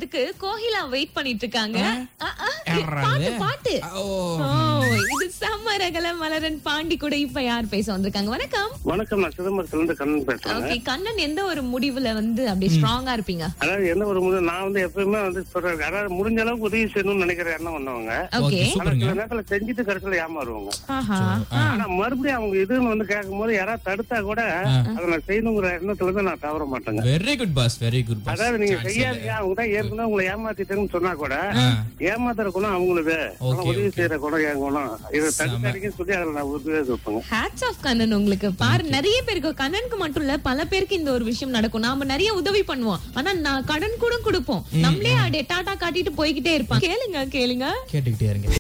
பேசுறதுக்கு கோகிலா வெயிட் பண்ணிட்டு இருக்காங்க ஆ, ஆ, யார்ரா பாட்டு இது? பாட்டு ஓ ஓ இது செம்ம ரகல மலரன் பாண்டி கூட இப்ப யார் பேச வந்திருக்காங்க வணக்கம் வணக்கம் நான் சிதம்பரத்துல இருந்து கண்ணன் பேசுறேன் ஓகே கண்ணன் எந்த ஒரு முடிவுல வந்து அப்படி ஸ்ட்ராங்கா இருப்பீங்க அதாவது என்ன ஒரு முடிவு நான் வந்து எப்பயுமே வந்து சொல்றேன் அதாவது முடிஞ்ச அளவுக்கு உதவி செய்யணும்னு நினைக்கிற எண்ணம் வந்தவங்க ஓகே ஓகே ஆனா சூப்பருங்க சில நேரத்துல செஞ்சுட்டு கடைசியில ஏமாறுவாங்க ஆஹா ஆனா மறுபடியும் அவங்க இதுன்னு வந்து கேட்கும் போது யாராவது தடுத்தா கூட அதை நான் செய்யணுங்கிற எண்ணத்துல இருந்து நான் தவற மாட்டேங்க very good boss very good boss அதாவது நீங்க செய்யாதீங்க அவங்க தான் ஏற்கனவே உங்களை ஏமாத்திட்டேன்னு சொன்னா கூட ஏமாத்துற குணம் அவங்களுக்கு ஆனா Okay, உதவி okay. செய்யற குணம் என் குணம் இதை தடுக்காதீங்கன்னு சொல்லி அதில் நான் உதவி வைப்பேங்க ஹேட்ஸ் ஆஃப் கண்ணன் உங்களுக்கு பாரு நிறைய பேருக்கு கண்ணனுக்கு மட்டும் இல்ல பல பேருக்கு இந்த ஒரு விஷயம் நடக்கும் நாம நிறைய உதவி பண்ணுவோம் ஆனா நான் கடன் கூட கொடுப்போம் நம்மளே அப்படியே டாடா காட்டிட்டு போய்கிட்டே இருப்பாங்க கேளுங்க கேளுங்க கேட்டுக்கிட்டே இருங்க